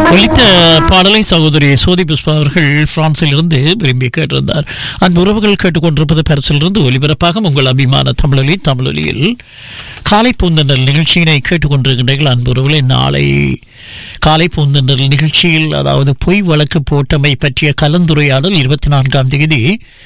ஒலித்த பாடலை சகோதரி சோதி புஷ்பா அவர்கள் பிரான்சில் இருந்து விரும்பி கேட்டிருந்தார் அந்த உறவுகள் கேட்டுக்கொண்டிருப்பது பரிசிலிருந்து ஒலிபரப்பாக உங்கள் அபிமான தமிழொலி தமிழொலியில் காலை பூந்தண்டல் நிகழ்ச்சியினை கேட்டுக்கொண்டிருக்கின்றீர்கள் அன்பு உறவுகளை நாளை காலை பூந்தண்டல் நிகழ்ச்சியில் அதாவது பொய் வழக்கு போட்டமை பற்றிய கலந்துரையாடல் இருபத்தி நான்காம் தேதி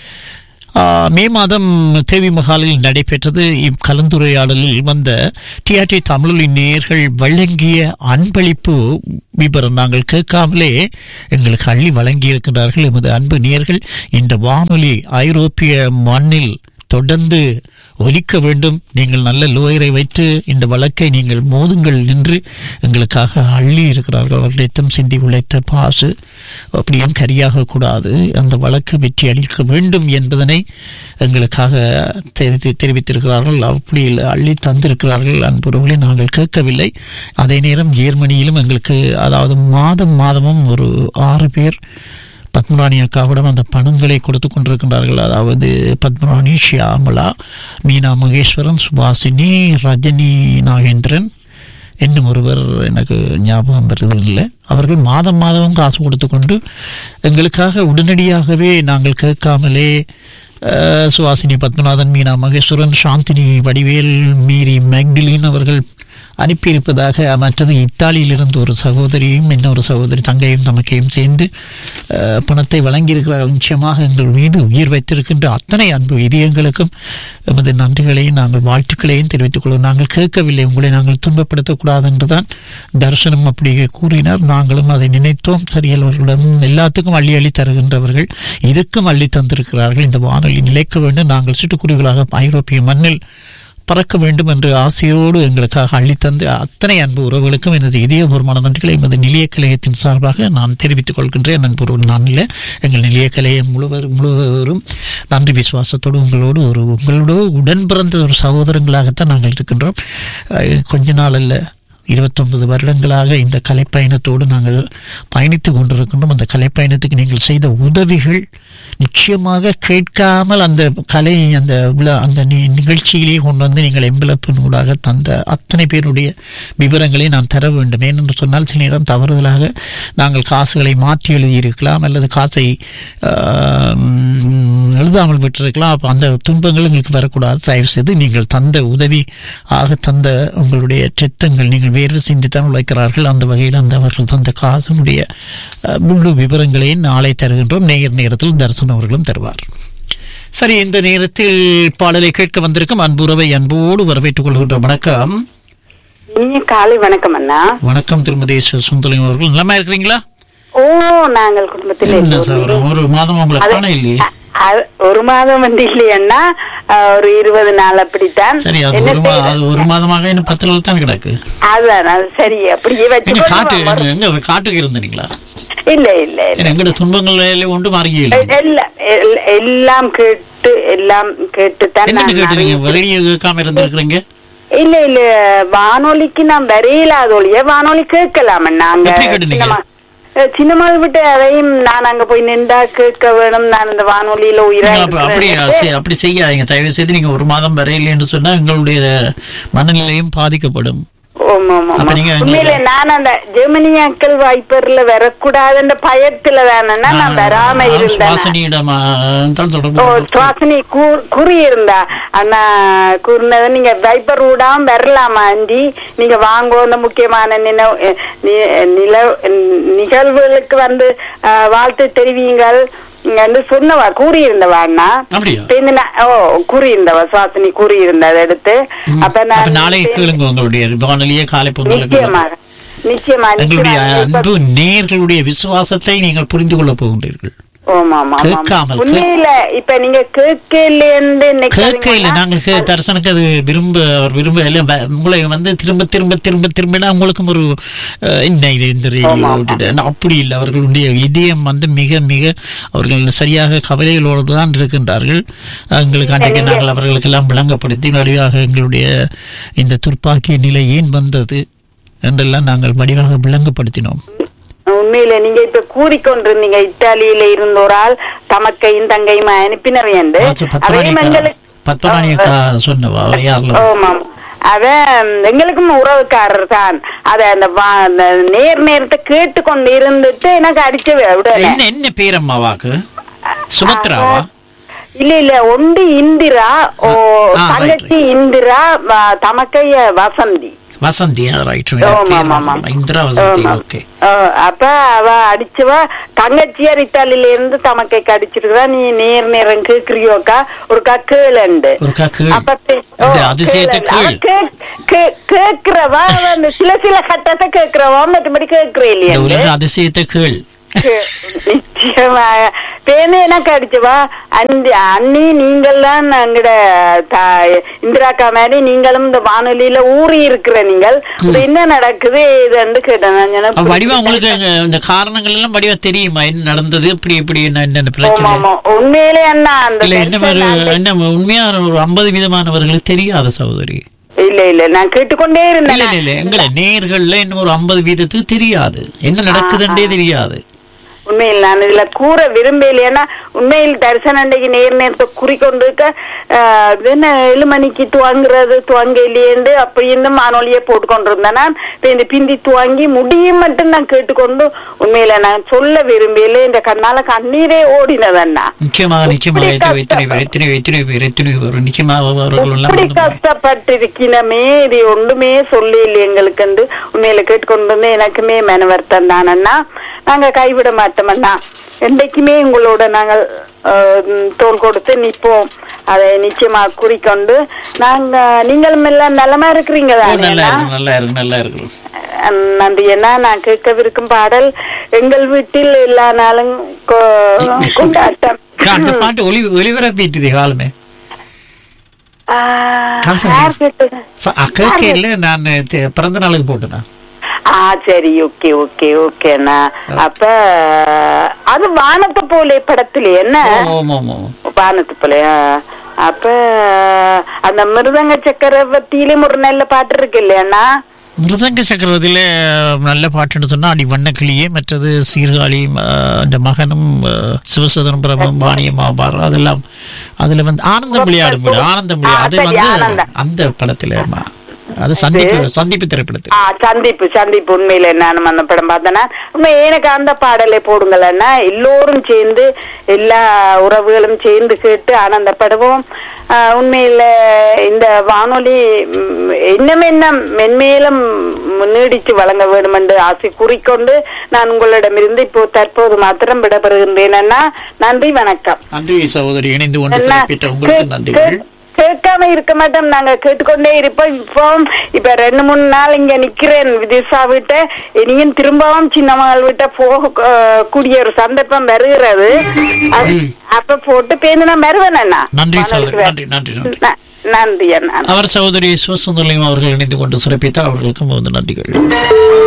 ஆ, மே மாதம் தேவி மகாலில் நடைபெற்றது இக்கலந்துரையாடலில் வந்த டிஆர்டி தமிழொலி நேயர்கள் வழங்கிய அன்பளிப்பு விபரம் நாங்கள் கேட்காமலே எங்களுக்கு அள்ளி வழங்கியிருக்கிறார்கள் எமது அன்பு நேயர்கள் இந்த வானொலி ஐரோப்பிய மண்ணில் தொடர்ந்து ஒலிக்க வேண்டும் நீங்கள் நல்ல லோயரை வைத்து இந்த வழக்கை நீங்கள் மோதுங்கள் என்று எங்களுக்காக அள்ளி இருக்கிறார்கள் அவர்களிடம் சிந்தி உழைத்த பாசு அப்படியும் கரியாக கூடாது அந்த வழக்கு வெற்றி அளிக்க வேண்டும் என்பதனை எங்களுக்காக தெரி- தெரிவித்திருக்கிறார்கள் அப்படி அள்ளி தந்திருக்கிறார்கள் அன்புறவுகளை நாங்கள் கேட்கவில்லை அதே நேரம் ஜெர்மனியிலும் எங்களுக்கு அதாவது மாதம் மாதமும் ஒரு ஆறு பேர் பத்மராணி அக்காவிடம் அந்த பணங்களை கொடுத்து கொண்டிருக்கின்றார்கள் அதாவது பத்மராணி ஷியாமலா மீனா மகேஸ்வரன் சுபாசினி ரஜினி நாகேந்திரன் இன்னும் ஒருவர் எனக்கு ஞாபகம் வருது இல்லை அவர்கள் மாதம் மாதமும் காசு கொடுத்து கொண்டு எங்களுக்காக உடனடியாகவே நாங்கள் கேட்காமலே அஹ், சுவாசினி பத்மநாதன் மீனா மகேஸ்வரன் சாந்தினி வடிவேல் மீரி மேக்டிலின் அவர்கள் அனுப்பியிருப்பதாக மற்றது இத்தாலியிலிருந்து ஒரு சகோதரியும் இன்னொரு சகோதரி தங்கையும் தமக்கையும் சேர்ந்து அஹ், பணத்தை வழங்கியிருக்கிறார்கள் நிச்சயமாக எங்கள் மீது உயிர் வைத்திருக்கின்ற அத்தனை அன்பு இதயங்களுக்கும் எமது நன்றிகளையும் நாங்கள் வாழ்த்துக்களையும் தெரிவித்துக் கொள்வோம் நாங்கள் கேட்கவில்லை உங்களை நாங்கள் துன்பப்படுத்தக்கூடாது என்றுதான் தரிசனம் அப்படி கூறினார் நாங்களும் அதை நினைத்தோம் சரியல்வர்களிடம் எல்லாத்துக்கும் அள்ளி அள்ளி தருகின்றவர்கள் இதற்கும் அள்ளி தந்திருக்கிறார்கள் இந்த வானொலி நிலைக்க வேண்டும் நாங்கள் சிட்டுக்குருவிகளாக ஐரோப்பிய மண்ணில் பறக்க வேண்டும் என்ற ஆசையோடு எங்களுக்காக அள்ளித்தந்து அத்தனை அன்பு உறவுகளுக்கும் எனது இதயபூர்வமான நன்றிகளை எமது நிலைய கலையத்தின் சார்பாக நான் தெரிவித்துக் கொள்கின்றேன் நண்பர் நான் இல்லை எங்கள் நிலைய கலையம் முழுவதும் முழுவதும் நன்றி விசுவாசத்தோடு உங்களோடு ஒரு உங்களோடு உடன் பிறந்த ஒரு சகோதரங்களாகத்தான் நாங்கள் இருக்கின்றோம் அஹ், கொஞ்ச நாள் அல்ல இருபத்தொன்பது வருடங்களாக இந்த கலைப்பயணத்தோடு நாங்கள் பயணித்து கொண்டிருக்கின்றோம் அந்த கலைப்பயணத்துக்கு நீங்கள் செய்த உதவிகள் நிச்சயமாக கேட்காமல் அந்த கலை அந்த விழா அந்த நி- நிகழ்ச்சியிலே கொண்டு வந்து நீங்கள் எம்பிளப்பினூடாக தந்த அத்தனை பேருடைய விவரங்களை நான் தர வேண்டும் ஏனென்று சொன்னால் சில நேரம் தவறுதலாக நாங்கள் காசுகளை மாற்றி எழுதியிருக்கலாம் அல்லது காசை ஆஹ், எழுதாமல் விட்டிருக்கலாம் அப்போ அந்த துன்பங்கள் எங்களுக்கு வரக்கூடாது தயவு செய்து நீங்கள் தந்த உதவி ஆக தந்த உங்களுடைய சித்தங்கள் நீங்கள் வேறு சிந்தித்தான் உழைக்கிறார்கள் அந்த வகையில் அந்த அவர்கள் தந்த காசனுடைய அஹ், முழு விவரங்களை நாளை தருகின்றோம் நேர் நேரத்தில் தரிசனம் அவர்களும் தருவார் சரி இந்த நேரத்தில் பாடலை கேட்க வந்திருக்கும் அன்புறவை அன்போடு வரவேற்றுக் கொள்கின்றோம் வணக்கம் இனிய காலை வணக்கம் அண்ணா வணக்கம் திருமதி சு- சுந்தலிங்கம் அவர்கள் நலமா இருக்கிறீங்களா ஓ நாங்கள் குடும்பத்தில் என்ன எல்லோரும் சார் ஒரு மாதம் உங்களை அது- காண இல்லையே அ- அ- ஒரு மாதம் வந்து இல்லையண்ணா அஹ், ஒரு இருபது நாள் அப்படித்தான் சரி அது என்ன ஒரு மா- செய்ய- அது ஒரு மாதமாக இன்னும் பத்து நாள் தான் கிடக்கு அதான் அது சரி அப்படியே வச்சு எங்க காட்டு கொண்டு வா. எங்க- எங்க காட்டுக்கு இருந்தீங்களா இல்ல இல்ல இல்ல ஏன்னா எங்கட துன்பங்கள் ஒன்று மாறியே இல்லை எல்லாம் எல்- எல்லாம் கேட்டு எல்லாம் கேட்டுத்தான் என்னன்னு நான் கேட்டீங்க நிறைய- வெளியே கேட்காம இருந்திருக்கிறீங்க இல்ல இல்ல வானொலிக்கு நான் வரையிலாத ஒழிய வானொலி கேட்கலாம் நாங்க எப்படி கேட்டுனீங்க? சின்னமா- அஹ் சின்னமாவை விட்டு அதையும் நான் அங்க போய் நின்றா கேட்க வேணும் நான் இந்த வானொலியில உயிரா நீங்க அப்ப- அப்படி இருக்கிறேன். செ- அப்படி செய்யாதீங்க தயவு செய்து நீங்க ஒரு மாதம் வரையில்லைன்னு சொன்னா எங்களுடைய மனநிலையும் பாதிக்கப்படும் ஆமா, ஆமா, அப்ப ஆமா. நீங்க எங்க- உண்மையில நான் அந்த ஜெர்மனி அக்கல் வாய்ப்பர்ல வரக்கூடாதுன்ற பயத்துல தானே நான் வராம இருந்தேன் வாசனியிடம் தான் ஓ தொடர்பு சுவாசினி கூறி இருந்தா அண்ணா கூறினது நீங்க வைப்பர் விடாம வரலாமா ஆண்டி நீங்க வாங்கோ அந்த முக்கியமான நினைவு அஹ், நி- நில நிகழ்வுகளுக்கு வந்து அஹ், வாழ்த்து தெரிவிங்கள் என்று சொன்னவா கூறியிருந்தவா அண்ணா அப்படியா இப்ப இந்த நா- ஓ கூறியிருந்தவா சுவாசினி கூறியிருந்த அதை எடுத்து அப்ப அப்ப நான் நாளைக்கு கேளுங்க உங்களுடைய வானொலியே காலை பொங்கலுக்கு நிச்சயமாக நிச்சயமா எங்களுடைய நிச்சயமா. இப்ப- அன்பு நேர்களுடைய விசுவாசத்தை நீங்கள் புரிந்து கொள்ளப் போகின்றீர்கள் ஆமா, ஆமா, ஆமா. கேட்காமல், கே- உண்மையில இப்ப நீங்க கேட்கலேன்னு கேட்க இல்லை நாங்கள் கே- தரிசனக்கு அது விரும்ப அவர் விரும்ப இல்லை வ- உங்களை வந்து திரும்ப திரும்ப திரும்ப திரும்பினா உங்களுக்கும் ஒரு அஹ், என்ன இது இந்த ரேடியோ விட்டுட்டு அப்படி இல்லை அவர்களுடைய இதயம் வந்து மிக மிக அவர்கள் சரியாக கவலைகளோடு தான் இருக்கின்றார்கள் எங்களுக்கு அன்றைக்கு நாங்கள் அவர்களுக்கு எல்லாம் விளங்கப்படுத்தி வடிவாக எங்களுடைய இந்த துப்பாக்கிய நிலை ஏன் வந்தது என்றெல்லாம் நாங்கள் வடிவாக விளங்கப்படுத்தினோம் உண்மையில நீங்க இப்ப கூறிக்கொண்டிருந்தீங்க இத்தாலியில இருந்த ஒரு ஆள் தமக்கையும் தங்கையும் அனுப்பினவை என்று பத்மராணி அதையும் எங்களுக்கு பத்மராணி அக்கா சொன்னவா யாரில் ஆமாம் அவன் எங்களுக்கும் உறவுக்காரர் தான் அத அந்த வா- அந்த நேர் நேரத்தை கேட்டு கொண்டு இருந்துட்டு எனக்கு அடிச்சு விடல என்ன என்ன பேரம்மாவாக்கு சுமத்ராவா இல்ல இல்ல ஒன்று இந்திரா ஓ ஆ, right, தங்கச்சி இந்திரா வ- தமக்கைய வசந்தி வசந்தி ரைட் ஆமா, ஆமா, ஆமா. இந்திரா வசந்தி ஆமா. ஓகே ஆ, அப்ப அவ அடிச்சவ தங்கச்சியார் இத்தாலில இருந்து தமக்கைக்கு அடிச்சிருக்கா நீ நேர் நேரம் கேக்குறியோக்கா ஒரு கக்கேளண்டு ஒரு கக்கு அப்ப பே- ஓ, இந்த அதிசயத்தை கேளு. அவ கீழ் கேக்- கே- கேக்குறவா அவ அந்த சில சில கட்டத்தை கேக்குறவா மற்றபடி கேக்குறே இந்த இல்லையா உலக அதிசயத்தை கீழ் நிச்சயமா பேனு எனக்கு அடிச்சவா அந்தி அண்ணி நீங்கள் தான் எங்கட தா- இந்திராக்கா மாதிரி நீங்களும் இந்த வானொலியில ஊறி இருக்கிற நீங்கள் இது என்ன நடக்குது இதுன்னு கேட்டேன் நான் சொன்னேன், அப்ப வடிவா உங்களுக்கு அங்க இந்த காரணங்கள் எல்லாம் வடிவா தெரியுமா என்ன நடந்தது இப்படி இப்படி என்ன என்ன ஆமா, பிரச்சனை ஆமா. உண்மையிலே அண்ணா அந்த இல்ல என்ன மாதிரி பென்ஷன் என்ன உண்மையா ஒரு ஐம்பது விதமானவர்களுக்கு தெரியாத சகோதரி இல்ல இல்ல நான் கேட்டுக்கொண்டே இல்ல இருந்தேன் இல்ல இல்ல எங்களை நேர்கள்ல இன்னும் ஒரு ஐம்பது வீதத்துக்கு தெரியாது என்ன நடக்குதுன்றே தெரியாது உண்மையில் நான் இதுல கூற விரும்பலைன்னா உண்மையில் தரிசன அன்றைக்கு நேர் நேரத்தை குறிக்கொண்டு இருக்க ஆஹ், இது என்ன ஏழு மணிக்கு துவங்குறது துவங்க இல்லையேண்டு அப்படின்னு மானொலியை போட்டு கொண்டிருந்தேன் நான் இப்ப இந்த பிந்தி துவங்கி முடியும் மட்டும் நான் கேட்டுக்கொண்டு உண்மையில நான் சொல்ல விரும்பல இந்த கண்ணால கண்ணீரே ஓடினதண்ணா நிச்சயமாக நிச்சயமாக இப்படி எத்தனை எத்தனை பேர் எத்தனை எத்தனை பேர் எத்தனை பேர் நிச்சயமாக அவர்கள் எல்லாம் இப்படி வந்து- கஷ்டப்பட்டிருக்கணுமே இது ஒன்றுமே சொல்லி இல்லை எங்களுக்கு வந்து உண்மையில கேட்டுக்கொண்டு வந்து எனக்குமே மன வருத்தம் தானண்ணா நாங்க கைவிட மாட்டோமண்ணா என்றைக்குமே உங்களோட நாங்கள் அஹ், ம், தோள் கொடுத்து நிற்போம் அதை நிச்சயமா குறிக்கொண்டு நாங்க நீங்களும் எல்லாம் நலமா இருக்கிறீங்க ஓ, நல்லா தானே இருக்கு நல்லா இருக்கு நல்லா இருக்கு அஹ், நன்றி என்ன நான் கேட்கவிருக்கும் பாடல் எங்கள் வீட்டில் எல்லா நாளும் கொ- கொண்டாட்டம் அந்த பாட்டு ஒளி ஒளிபரப்பிட்டுது காலமே ஆஹ், காரணம் யார் கேட்டது அக்கா இல்ல நான் தெ- பிறந்த நாளுக்கு போட்டேனா ஆ சரி ஓகே ஓகே ஓகேண்ணா அப்ப அது வானத்தை போலே படத்துல என்ன ஆமா ஆமா வானத்து போலயா அப்ப அந்த மிருதங்க சக்கரவர்த்தியிலும் ஒரு நல்ல பாட்டு இருக்கு இல்லையாண்ணா மிருதங்க சக்கரவர்த்தியில நல்ல பாட்டுன்னு சொன்னா அடி வண்ணக்கிளியே மற்றது சீர்காழி அஹ், அந்த மகனும் அஹ், சிவசதனம் பிரபம் வாணிய மாபாரம் அதெல்லாம் அதுல வந்து ஆனந்தம் விளையாடும் வீடு ஆனந்தம் விளையாடு அது ஆ, சரி, வந்து ஆனந்தம். அந்த படத்துல ஆமா. அது சந்திப்பு சந்திப்பு திரைப்படத்தில் ஆ சந்திப்பு சந்திப்பு உண்மையில நானும் அந்த படம் பார்த்தேன்னா உண்மை எனக்கு அந்த பாடலை போடுங்களேன்னா எல்லோரும் சேர்ந்து எல்லா உறவுகளும் சேர்ந்து கேட்டு ஆனந்தப்படுவோம் ஆ, உண்மையில இந்த வானொலி ம், இன்னும் என்ன மென்மேலும் நீடிச்சு வழங்க வேண்டும் என்று ஆசை கூறிக்கொண்டு நான் உங்களிடமிருந்து இப்போ தற்போது மாத்திரம் விடப்பெறுகின்றேன் நன்றி வணக்கம் நன்றி சகோதரி இணைந்து கொண்டு என்ன? சிறப்பிட்ட உங்களுக்கு கே- நன்றிகள் கே- கேட்காம இருக்க மாட்டோம் நாங்க கேட்டுக்கொண்டே இருப்போம் இப்போ இப்ப ரெண்டு மூணு நாள் இங்க நிக்கிறேன் விதிஷா விட்ட இனியும் திரும்பவும் சின்ன மகள் விட்ட போக அஹ், கூடிய ஒரு சந்தர்ப்பம் வருகிறது அது- அப்ப போட்டு பேருந்து நான் வருவேன் அண்ணா நன்றி சகோதரி நன்றி நன்றி நன்றி ந- நன்றி அண்ணா அவர் சகோதரி சிவசுந்தரியம் அவர்கள் இணைந்து கொண்டு சிறப்பித்தார் அவர்களுக்கும் வந்து நன்றிகள்